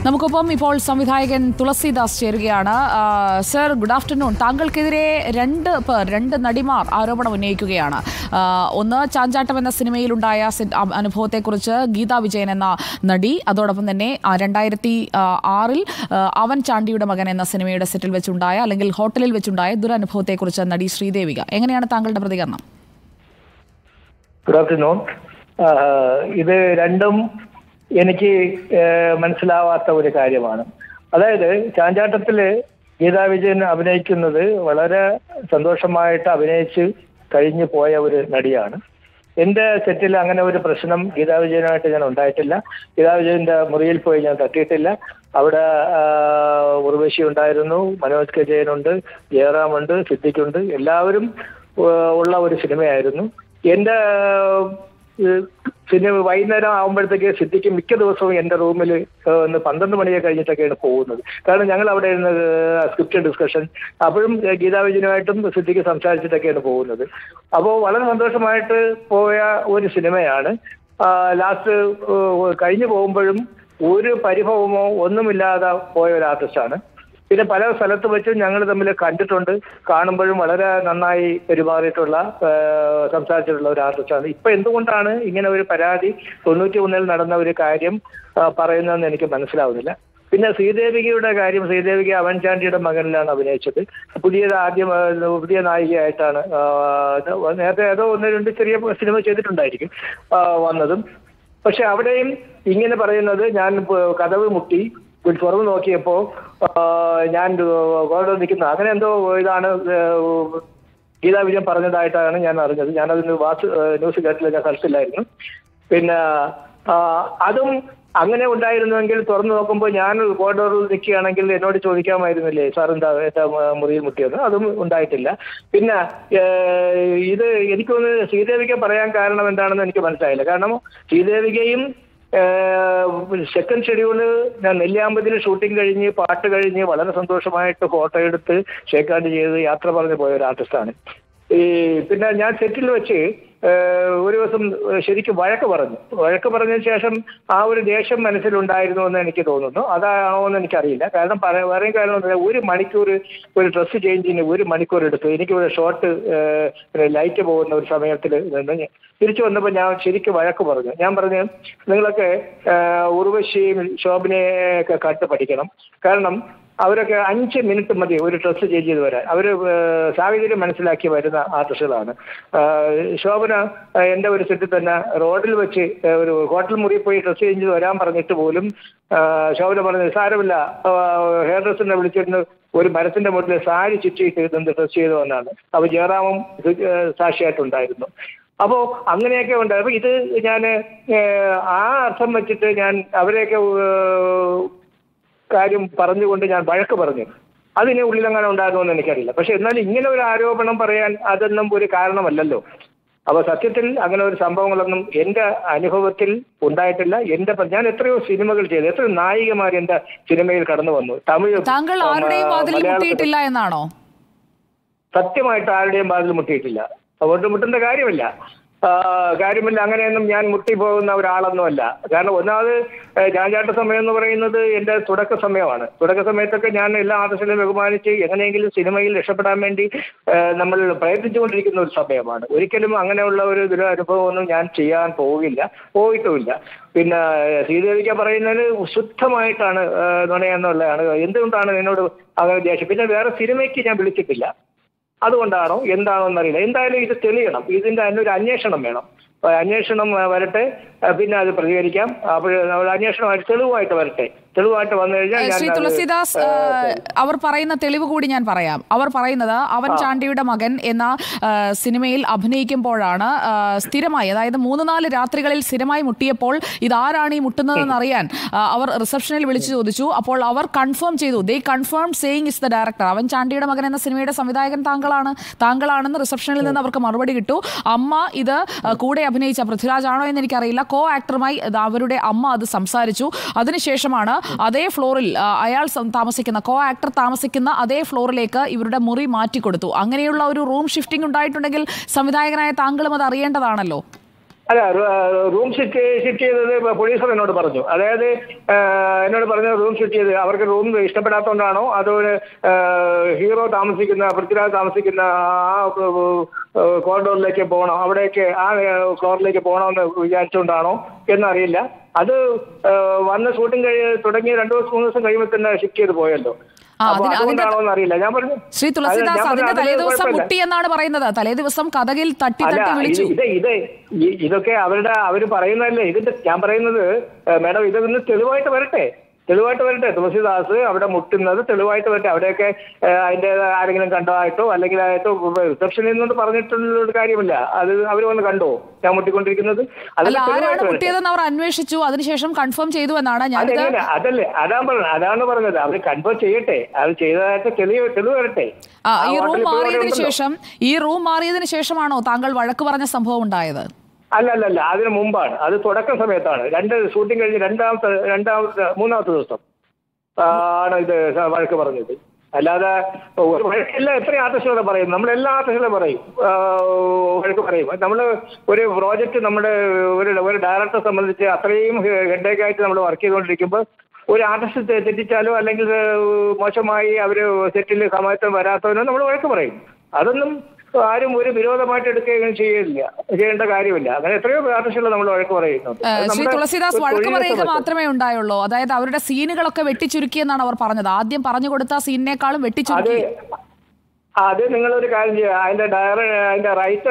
നമുക്കൊപ്പം ഇപ്പോൾ സംവിധായകൻ തുളസിദാസ് ചേരുകയാണ് ആ, സർ ഗുഡ് ആഫ്റ്റർനൂൺ താങ്കൾക്കെതിരെ രണ്ട് പേർ രണ്ട് നടിമാർ ആരോപണം ഉന്നയിക്കുകയാണ് ആ, ഒന്ന് ചാഞ്ചാട്ടം എന്ന സിനിമയിലുണ്ടായ സെ- അ- അനുഭവത്തെക്കുറിച്ച് ഗീതാ വിജയൻ എന്ന നടി അതോടൊപ്പം തന്നെ ആ, രണ്ടായിരത്തി ആ, ആറിൽ ആ, അവൻ ചാണ്ടിയുടെ മകൻ എന്ന സിനിമയുടെ സെറ്റിൽ വെച്ചുണ്ടായ അല്ലെങ്കിൽ ഹോട്ടലിൽ വെച്ചുണ്ടായ ദുരനുഭവത്തെക്കുറിച്ച് നടി ശ്രീദേവിക എങ്ങനെയാണ് താങ്കളുടെ പ്രതികരണം ഗുഡ് ആഫ്റ്റർനൂൺ ഇത് രണ്ടും എനിക്ക് ആഹ് മനസ്സിലാവാത്ത ഒരു കാര്യമാണ് അതായത് ചാഞ്ചാട്ടത്തില് ഗീതാ വിജയൻ അഭിനയിക്കുന്നത് വളരെ സന്തോഷമായിട്ട് അഭിനയിച്ച് കഴിഞ്ഞു പോയ ഒരു നടിയാണ് എന്റെ സെറ്റിൽ അങ്ങനെ ഒരു പ്രശ്നം ഗീതാ വിജയനുമായിട്ട് ഞാൻ ഉണ്ടായിട്ടില്ല ഗീതാ വിജയന്റെ മുറിയിൽ പോയി ഞാൻ തട്ടിയിട്ടില്ല അവിടെ ആഹ് ഉർവശി ഉണ്ടായിരുന്നു മനോജ് കെ ജയനുണ്ട് ജയറാമുണ്ട് സിദ്ദിഖുണ്ട് എല്ലാവരും ആഹ് ഉള്ള ഒരു സിനിമയായിരുന്നു എന്റെ ഏഹ്, സിനിമ വൈകുന്നേരം ആകുമ്പോഴത്തേക്ക് സിദ്ധിക്ക് മിക്ക ദിവസവും എന്റെ റൂമിൽ ഒന്ന് പന്ത്രണ്ട് മണിയൊക്കെ കഴിഞ്ഞിട്ടൊക്കെയാണ് പോകുന്നത് കാരണം ഞങ്ങൾ അവിടെ ഇരുന്ന് സ്ക്രിപ്റ്റ് ഡിസ്കഷൻ അപ്പോഴും ഏഹ്, ഗീതാ വിജയനുമായിട്ടും സിദ്ധിക്ക് സംസാരിച്ചിട്ടൊക്കെയാണ് പോകുന്നത് അപ്പോൾ വളരെ സന്തോഷമായിട്ട് പോയ ഒരു സിനിമയാണ് ലാസ്റ്റ് കഴിഞ്ഞു പോകുമ്പോഴും ഒരു പരിഭവമോ ഒന്നുമില്ലാതെ പോയ ഒരു ആർട്ടിസ്റ്റാണ് പിന്നെ പല സ്ഥലത്ത് വെച്ചും ഞങ്ങൾ തമ്മിൽ കണ്ടിട്ടുണ്ട് കാണുമ്പോഴും വളരെ നന്നായി പെരുമാറിയിട്ടുള്ള ആ, സംസാരിച്ചിട്ടുള്ള ഒരു ആർട്ടിസ്റ്റാണ് ഇപ്പൊ എന്തുകൊണ്ടാണ് ഇങ്ങനെ ഒരു പരാതി തൊണ്ണൂറ്റി ഒന്നിൽ നടന്ന ഒരു കാര്യം ആ, പറയുന്നതെന്ന് എനിക്ക് മനസ്സിലാവുന്നില്ല പിന്നെ ശ്രീദേവികയുടെ കാര്യം ശ്രീദേവിക അവൻ ചാണ്ടിയുടെ മകനിലാണ് അഭിനയിച്ചത് പുതിയത് ആദ്യം ആ, പുതിയ നായികയായിട്ടാണ് ആ, ഇത് നേരത്തെ ഏതോ ഒന്ന് രണ്ട് ചെറിയ സിനിമ ചെയ്തിട്ടുണ്ടായിരിക്കും ആ, വന്നതും പക്ഷെ അവിടെയും ഇങ്ങനെ പറയുന്നത് ഞാൻ ഇപ്പൊ കഥവ് മുട്ടി ഒരു തുറന്നു നോക്കിയപ്പോ ആ, ഞാൻ ഗോൾഡ് നിൽക്കുന്ന അങ്ങനെ എന്തോ ഇതാണ് ഏഹ്, ഗീതാ വിജയൻ പറഞ്ഞതായിട്ടാണ് ഞാൻ അറിഞ്ഞത് ഞാനതിന് വാസ് ന്യൂസ് കേട്ടില്ല ഞാൻ സ്ഥലത്തില്ലായിരുന്നു പിന്നെ ആ, അതും അങ്ങനെ ഉണ്ടായിരുന്നുവെങ്കിൽ തുറന്നു നോക്കുമ്പോൾ ഞാൻ കോറിഡോറിൽ നിൽക്കുകയാണെങ്കിൽ എന്നോട് ചോദിക്കാമായിരുന്നില്ലേ സാർ എന്താ എന്താ മുറിയിൽ മുട്ടിയത് അതും ഉണ്ടായിട്ടില്ല പിന്നെ ഏഹ്, ഇത് എനിക്കൊന്ന് ശ്രീദേവിക്ക് പറയാൻ കാരണം എന്താണെന്ന് എനിക്ക് മനസ്സിലായില്ല കാരണം ശ്രീദേവികയും സെക്കൻഡ് ഷെഡ്യൂള് ഞാൻ നെല്ലിയാമ്പതിന് ഷൂട്ടിംഗ് കഴിഞ്ഞ് പാട്ട് കഴിഞ്ഞ് വളരെ സന്തോഷമായിട്ട് ഫോട്ടോ എടുത്ത് ഷേക്കാണ്ട് ചെയ്ത് യാത്ര പറഞ്ഞു പോയ ഒരു ആർട്ടിസ്റ്റാണ് ഈ പിന്നെ ഞാൻ സെറ്റിൽ വെച്ച് ഏഹ്, ഒരു ദിവസം ശരിക്കും വഴക്ക് പറഞ്ഞു വഴക്ക് പറഞ്ഞതിന് ശേഷം ആ ഒരു ദേഷ്യം മനസ്സിലുണ്ടായിരുന്നു എന്ന് എനിക്ക് തോന്നുന്നു അതാണോ എന്ന് എനിക്കറിയില്ല കാരണം പറ- വേറെയും കാരണം എന്താ, ഒരു മണിക്കൂർ ഒരു ഡ്രസ്സ് ചേഞ്ചിന് ഒരു മണിക്കൂർ എടുത്തു എനിക്ക് ഒരു ഷോർട്ട് ലൈറ്റ് പോകുന്ന ഒരു സമയത്തിൽ നിന്ന് ഞാൻ തിരിച്ചു വന്നപ്പോൾ ഞാൻ ശരിക്കും വഴക്ക് പറഞ്ഞു ഞാൻ പറഞ്ഞു നിങ്ങളൊക്കെ ഏഹ്, ഉർവശിയും ശോഭനയൊക്കെ കട്ട് പഠിക്കണം കാരണം അവരൊക്കെ അഞ്ച് മിനിറ്റ് മതി ഒരു ഡ്രസ്സ് ചേഞ്ച് ചെയ്ത് വരാൻ അവർ സാഹചര്യം മനസ്സിലാക്കി വരുന്ന ആർട്ടിസ്റ്റുകളാണ് ആഹ് ശോഭന ആഹ് എൻ്റെ ഒരു സെറ്റിൽ തന്നെ റോഡിൽ വെച്ച് ആഹ് ഒരു ഹോട്ടൽ മുറിയിൽ പോയി ഡ്രസ്സ് ചേഞ്ച് ചെയ്ത് വരാൻ പറഞ്ഞിട്ട് പോലും ആഹ് ശോഭന പറഞ്ഞു സാരമില്ല ഹെയർ ഡ്രസ്സിനെ വിളിച്ചിട്ട് ഒരു മരത്തിന്റെ മുകളിൽ സാരി ചുറ്റിയിട്ട് നിന്ന് ഡ്രസ്സ് ചെയ്ത് വന്നാണ് അപ്പോൾ ജയറാമും ഇത് ആഹ് സാക്ഷിയായിട്ടുണ്ടായിരുന്നു അപ്പോ അങ്ങനെയൊക്കെ ഉണ്ട് അപ്പൊ ഇത് ഞാൻ ആ അർത്ഥം വെച്ചിട്ട് ഞാൻ അവരെയൊക്കെ ഏഹ്, കാര്യം പറഞ്ഞുകൊണ്ട് ഞാൻ വഴക്ക് പറഞ്ഞു അതിനെ ഉള്ളിലെങ്ങനെ ഉണ്ടാകുമെന്ന് എനിക്കറിയില്ല പക്ഷെ എന്നാൽ ഇങ്ങനെ ഒരു ആരോപണം പറയാൻ അതൊന്നും ഒരു കാരണമല്ലല്ലോ അപ്പൊ സത്യത്തിൽ അങ്ങനെ ഒരു സംഭവങ്ങളൊന്നും എന്റെ അനുഭവത്തിൽ ഉണ്ടായിട്ടില്ല എന്റെ പ- ഞാൻ എത്രയോ സിനിമകൾ ചെയ്തു എത്രയോ നായികമാർ എന്റെ സിനിമയിൽ കടന്നു വന്നു തമിഴ് താങ്കൾ ആ, ആരുടെയും വാതിലിൽ മലയാളത്തിൽ- മുട്ടിയിട്ടില്ല എന്നാണോ സത്യമായിട്ട് ആരുടെയും വാതിൽ മുട്ടിയിട്ടില്ല അതുകൊണ്ട് മുട്ടേണ്ട കാര്യമില്ല ആ, കാര്യമില്ല അങ്ങനെയൊന്നും ഞാൻ മുട്ടിപ്പോകുന്ന ഒരാളൊന്നുമല്ല കാരണം ഒന്നാമത് ഏഹ്, ചാഞ്ചാട്ട സമയം എന്ന് പറയുന്നത് എന്റെ തുടക്ക സമയമാണ് തുടക്ക സമയത്തൊക്കെ ഞാൻ എല്ലാ ആർട്ടിസ്റ്റിനെയും ബഹുമാനിച്ച് എങ്ങനെയെങ്കിലും സിനിമയിൽ രക്ഷപ്പെടാൻ വേണ്ടി ഏഹ്, നമ്മൾ പ്രയത്നിച്ചുകൊണ്ടിരിക്കുന്ന ഒരു സമയമാണ് ഒരിക്കലും അങ്ങനെയുള്ള ഒരു ദുരനുഭവമൊന്നും ഞാൻ ചെയ്യാൻ പോവില്ല പോയിട്ടുമില്ല പിന്നെ ഏഹ്, ശ്രീദേവിക്ക പറയുന്നതിന് ശുദ്ധമായിട്ടാണ് ഏഹ്, നുണയെന്നുള്ളതാണ് എന്തുകൊണ്ടാണ് എന്നോട് അങ്ങനെ ദേഷ്യം പിന്നെ വേറെ സിനിമയ്ക്ക് ഞാൻ വിളിച്ചിട്ടില്ല അതുകൊണ്ടാണോ എന്താണോ എന്നറിയില്ല എന്തായാലും ഇത് തെളിയണം ഇതിന്റെ അതിന് ഒരു അന്വേഷണം വേണം അപ്പൊ അന്വേഷണം ആ, വരട്ടെ ആ, പിന്നെ അത് പ്രതികരിക്കാം അപ്പോൾ അന്വേഷണമായിട്ട് തെളിവായിട്ട് വരട്ടെ തെളിവായിട്ട് വന്നു കഴിഞ്ഞാൽ ഏഹ്, ഞാൻ ശ്രീ അത്, തുളസിദാസ് ആ, ഏഹ്, അവർ പറയുന്ന തെളിവ് കൂടി ഞാൻ പറയാം അവർ പറയുന്നത് അവൻ ചാണ്ടിയുടെ മകൻ എന്ന ഏഹ്, സിനിമയിൽ അഭിനയിക്കുമ്പോഴാണ് ഏഹ്, സ്ഥിരമായി അതായത് മൂന്ന് നാല് രാത്രികളിൽ സ്ഥിരമായി മുട്ടിയപ്പോൾ ഇതാരാണ് ഈ മുട്ടുന്നതെന്ന് അറിയാൻ ആ, അവർ റിസപ്ഷനിൽ വിളിച്ചു ചോദിച്ചു അപ്പോൾ അവർ കൺഫേം ചെയ്തു ദേ confirm saying is the director അവൻ ചാണ്ടിയുടെ മകൻ എന്ന സിനിമയുടെ സംവിധായകൻ താങ്കളാണ് താങ്കളാണെന്ന് റിസപ്ഷനിൽ നിന്ന് അവർക്ക് മറുപടി കിട്ടു അമ്മ ഇത് ആ, കൂടെ അഭിനയിച്ച പൃഥ്വിരാജ് ആണോ എന്ന് എനിക്കറിയില്ല കോ ആക്ടറുമായി ഇത് അവരുടെ അമ്മ അത് സംസാരിച്ചു അതിനുശേഷമാണ് അതേ ഫ്ലോറിൽ ആ, അയാൾ സം- താമസിക്കുന്ന കോ ആക്ടർ താമസിക്കുന്ന അതേ ഫ്ലോറിലേക്ക് ഇവരുടെ മുറി മാറ്റിക്കൊടുത്തു അങ്ങനെയുള്ള ഒരു റൂം ഷിഫ്റ്റിംഗ് ഉണ്ടായിട്ടുണ്ടെങ്കിൽ സംവിധായകനായ താങ്കളും അത് അറിയേണ്ടതാണല്ലോ അല്ല റൂം ഷിഫ്റ്റ് ഷിഫ്റ്റ് ചെയ്തത് ഇപ്പൊ പോലീസർ എന്നോട് പറഞ്ഞു അതായത് ആ, എന്നോട് പറഞ്ഞു റൂം ഷിഫ്റ്റ് ചെയ്ത് അവർക്ക് റൂം ഇഷ്ടപ്പെടാത്തതുകൊണ്ടാണോ അതോ ഒരു, ആ, ഹീറോ താമസിക്കുന്ന പൃഥ്വിരാജ് താമസിക്കുന്ന ആ കോറിഡോറിലേക്ക് പോകണം അവിടേക്ക് ആ ഫ്ലോറിലേക്ക് പോകണമെന്ന് വിചാരിച്ചുകൊണ്ടാണോ എന്നറിയില്ല അത് ആ, വന്ന് ഷൂട്ടിംഗ് കഴി തുടങ്ങി രണ്ടു ദിവസം മൂന്ന് ദിവസം കഴിയുമ്പോൾ തന്നെ ഷിഫ്റ്റ് ചെയ്ത് പോയല്ലോ ആ, അപ്പൊ അതിന് അതിന്റെ- അതുകൊണ്ടാണോ എന്നറിയില്ല ഞാൻ പറഞ്ഞു ശ്രീ അത് തുളസിദാസ് ഞാൻ പറഞ്ഞു, അതിന്റെ അതിന് തലേദിവസം കുഴപ്പമില്ല. മുട്ടി എന്നാണ് പറയുന്നത് തലേദിവസം കഥകിൽ തട്ടി അല്ല തട്ടി ഇത് വിളിച്ചു ഇത് ഇത് ഇ- ഇതൊക്കെ അവരുടെ അവര് പറയുന്നതല്ലേ ഇതിന്റെ ഞാൻ പറയുന്നത് ഏഹ്, മാഡം ഇതൊന്ന് തെളിവായിട്ട് വരട്ടെ തെളിവായിട്ട് വരട്ടെ തുളസിദാസ് അവിടെ മുട്ടുന്നത് തെളിവായിട്ട് വരട്ടെ അവിടെയൊക്കെ ഏഹ്, അതിന്റെ ആരെങ്കിലും കണ്ടതായിട്ടോ അല്ലെങ്കിൽ ആയിട്ടോ റിസപ്ഷനിൽ നിന്നോട് പറഞ്ഞിട്ടുള്ള ഒരു കാര്യമില്ല അത് അവർ വന്ന് കണ്ടോ ഞാൻ മുട്ടിക്കൊണ്ടിരിക്കുന്നത് അല്ല അതൊക്കെ ആരാണ് തെളിവായിട്ട് വരട്ടെ മുട്ടിയതെന്ന് അവർ അന്വേഷിച്ചു അതിനുശേഷം കൺഫേം ചെയ്തു എന്നാണ് ഞാനിത് അതെങ്ങനെ അതല്ലേ അതാണ് പറഞ്ഞത് അതാണ് പറഞ്ഞത് അവർ കൺഫേം ചെയ്യട്ടെ അത് ചെയ്തതായിട്ട് തെളിവ് തെളിവ് വരട്ടെ ആ ആ ഈ റൂം ഹോട്ടലിൽ ഇപ്പോൾ മാറിയതിനു ഉണ്ടല്ലോ. ശേഷം ഈ റൂം മാറിയതിനു ശേഷമാണോ താങ്കൾ വഴക്ക് പറഞ്ഞ സംഭവം ഉണ്ടായത് അല്ല അല്ല അല്ല അതിന് മുമ്പാണ് അത് തുടക്കം സമയത്താണ് രണ്ട് ഷൂട്ടിംഗ് കഴിഞ്ഞ് രണ്ടാമത്തെ രണ്ടാമത്തെ മൂന്നാമത്തെ ദിവസം ആണ് ഇത് വഴക്ക് പറഞ്ഞത് അല്ലാതെ ഒരു വഴക്കില്ല എത്രയും ആർട്ടിസ്റ്റുകളെ പറയും നമ്മളെല്ലാ ആർട്ടിസ്റ്റുകളും പറയും ആ, വഴക്ക് പറയും നമ്മൾ ഒരു പ്രോജക്റ്റ് നമ്മുടെ ഒരു ഒരു ഡയറക്ടറെ സംബന്ധിച്ച് അത്രയും ഹെഡേക്ക് ആയിട്ട് നമ്മൾ വർക്ക് ചെയ്തുകൊണ്ടിരിക്കുമ്പോൾ ഒരു ആർട്ടിസ്റ്റ് തെ- തെറ്റിച്ചാലോ അല്ലെങ്കിൽ മോശമായി അവർ സെറ്റിൽ സമയത്ത് വരാത്തവനോ നമ്മൾ വഴക്ക് പറയും അതൊന്നും ആരും ഒരു വിരോധമായിട്ട് എടുക്കുകയും ചെയ്യില്ല ചെയ്യേണ്ട കാര്യമില്ല അങ്ങനെ എത്രയോ ആർട്ടിസ്റ്റുകൾ നമ്മൾ വഴക്ക് പറയുന്നുണ്ട് ഏഹ്, അത് ശ്രീ നമ്മുടെ തുളസിദാസ് ഒരു വഴക്ക് തൊഴിലിനെ പറയുക സംബന്ധിച്ച്. മാത്രമേ ഉണ്ടായുള്ളൂ അതായത് അവരുടെ സീനുകളൊക്കെ വെട്ടിച്ചുരുക്കിയെന്നാണ് അവർ പറഞ്ഞത് ആദ്യം പറഞ്ഞു കൊടുത്ത സീനിനേക്കാളും അത് വെട്ടിച്ചുരുക്കി അത് നിങ്ങളൊരു കാര്യം ചെയ്യുക അതിന്റെ ഡയറ അതിന്റെ റൈറ്റർ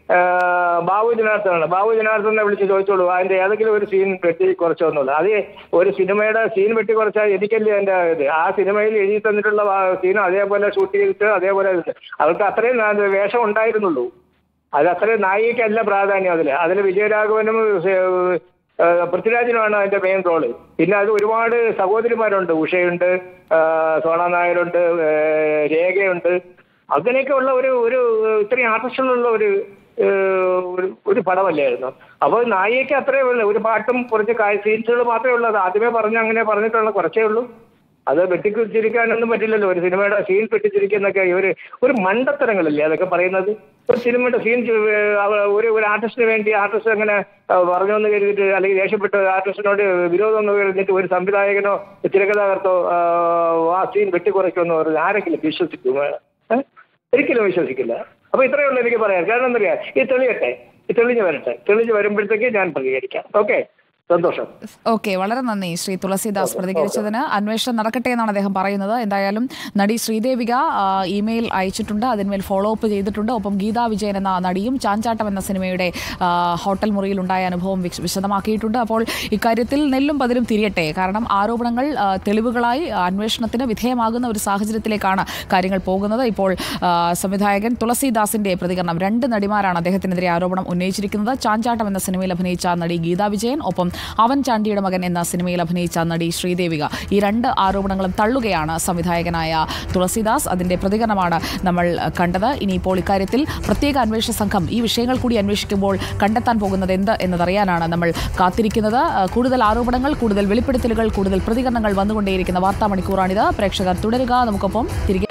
ബാബു ജനാർദ്ദനാണ് ബാബു ജനാർദ്ദനെ വിളിച്ച് ചോദിച്ചോളൂ അതിന്റെ ഏതെങ്കിലും ഒരു സീൻ വെട്ടി കുറച്ചോന്നുള്ളൂ അത് ഒരു സിനിമയുടെ സീൻ വെട്ടി കുറച്ചാൽ എനിക്കല്ലേ അതിന്റെ ഇത് ആ സിനിമയിൽ എഴുതി തന്നിട്ടുള്ള സീനും അതേപോലെ ഷൂട്ട് ചെയ്തിട്ട് അതേപോലെ ഇത്. അവർക്ക് അത്രയും നാ- വേഷം ഉണ്ടായിരുന്നുള്ളൂ അത് അത്രയും നായികയ്ക്കല്ല പ്രാധാന്യം അതിൽ അതിൽ വിജയരാഘവനും ഏഹ്, ഏഹ്, പൃഥ്വിരാജിനുമാണ് അതിന്റെ മെയിൻ റോള് പിന്നെ അത് ഒരുപാട് സഹോദരിമാരുണ്ട് ഉഷയുണ്ട് ഏഹ്, സോണ നായരുണ്ട് ഏഹ്, രേഖയുണ്ട് അങ്ങനെയൊക്കെ ഉള്ള ഒരു ഒരു ഇത്രയും ആകർഷണമുള്ള ഒരു ഏഹ്, ഒരു- ഒരു പടമല്ലായിരുന്നു അപ്പോൾ നായികയ്ക്ക് അത്രേ ഉള്ളൂ ഒരു പാട്ടും കുറച്ച് സീൻസുകൾ മാത്രമേ ഉള്ളൂ അത് ആദ്യമേ പറഞ്ഞ അങ്ങനെ പറഞ്ഞിട്ടുള്ള കുറച്ചേ ഉള്ളൂ അത് വെട്ടിച്ചിരിക്കാനൊന്നും പറ്റില്ലല്ലോ ഒരു സിനിമയുടെ സീൻ വെട്ടിച്ചിരിക്കുന്നൊക്കെ ഒരു ഒരു മണ്ടത്തരങ്ങളല്ലേ അതൊക്കെ പറയുന്നത് ഒരു സിനിമയുടെ സീൻ ഒരു ഒരു ആർട്ടിസ്റ്റിന് വേണ്ടി ആർട്ടിസ്റ്റ് അങ്ങനെ ആ, പറഞ്ഞു എന്ന് കരുതിയിട്ട് അല്ലെങ്കിൽ ദേഷ്യപ്പെട്ട് ആർട്ടിസ്റ്റിനോട് വിരോധം എന്ന് കരുതിയിട്ട് ഒരു സംവിധായകനോ തിരക്കഥാകർത്തോ ആ, ആ സീൻ വെട്ടിക്കുറയ്ക്കുമെന്ന് പറഞ്ഞ് ആരെങ്കിലും വിശ്വസിക്കും ഏഹ്? ഒരിക്കലും വിശ്വസിക്കില്ല അപ്പൊ ഇത്രയേ ഉള്ളൂ എനിക്ക് പറയാൻ കാരണം എന്താ പറയാ ഈ തെളിയട്ടെ ഈ തെളിഞ്ഞ് വരട്ടെ തെളിഞ്ഞ് വരുമ്പോഴത്തേക്ക് ഞാൻ പ്രതികരിക്കാം ഓക്കെ സന്തോഷം ഓക്കെ വളരെ നന്ദി ശ്രീ തുളസിദാസ് പ്രതികരിച്ചതിന് അന്വേഷണം നടക്കട്ടെ എന്നാണ് അദ്ദേഹം പറയുന്നത് എന്തായാലും നടി ശ്രീദേവിക ആ, ഇമെയിൽ അയച്ചിട്ടുണ്ട് അതിന്മേൽ ഫോളോ അപ്പ് ചെയ്തിട്ടുണ്ട് ഒപ്പം ഗീതാ വിജയൻ എന്ന നടിയും ചാഞ്ചാട്ടം എന്ന സിനിമയുടെ ആ, ഹോട്ടൽ മുറിയിൽ ഉണ്ടായ അനുഭവം വിശ- വിശദമാക്കിയിട്ടുണ്ട് അപ്പോൾ ഇക്കാര്യത്തിൽ നെല്ലും പതിരും തിരിയട്ടെ കാരണം ആരോപണങ്ങൾ ആ, തെളിവുകളായി അന്വേഷണത്തിന് വിധേയമാകുന്ന ഒരു സാഹചര്യത്തിലേക്കാണ് കാര്യങ്ങൾ പോകുന്നത് ഇപ്പോൾ ആ, സംവിധായകൻ തുളസിദാസിന്റെ പ്രതികരണം രണ്ട് നടിമാരാണ് അദ്ദേഹത്തിനെതിരെ ആരോപണം ഉന്നയിച്ചിരിക്കുന്നത് ചാഞ്ചാട്ടം എന്ന സിനിമയിൽ അഭിനയിച്ച നടി ഗീതാ വിജയൻ ഒപ്പം അവൻ ചാണ്ടിയുടെ മകൻ എന്ന സിനിമയിൽ അഭിനയിച്ച നടി ശ്രീദേവിക ഈ രണ്ട് ആരോപണങ്ങളും തള്ളുകയാണ് സംവിധായകനായ തുളസിദാസ് അതിന്റെ പ്രതികരണമാണ് നമ്മൾ അഹ്, കണ്ടത് ഇനിയിപ്പോൾ ഇക്കാര്യത്തിൽ പ്രത്യേക അന്വേഷണ സംഘം ഈ വിഷയങ്ങൾ കൂടി അന്വേഷിക്കുമ്പോൾ കണ്ടെത്താൻ പോകുന്നത് എന്ത് എന്നതറിയാനാണ് നമ്മൾ കാത്തിരിക്കുന്നത് അഹ്, കൂടുതൽ ആരോപണങ്ങൾ കൂടുതൽ വെളിപ്പെടുത്തലുകൾ കൂടുതൽ പ്രതികരണങ്ങൾ വന്നുകൊണ്ടേയിരിക്കുന്ന വാർത്താ മണിക്കൂറാണിത് പ്രേക്ഷകർ തുടരുക നമുക്കൊപ്പം തിരികെ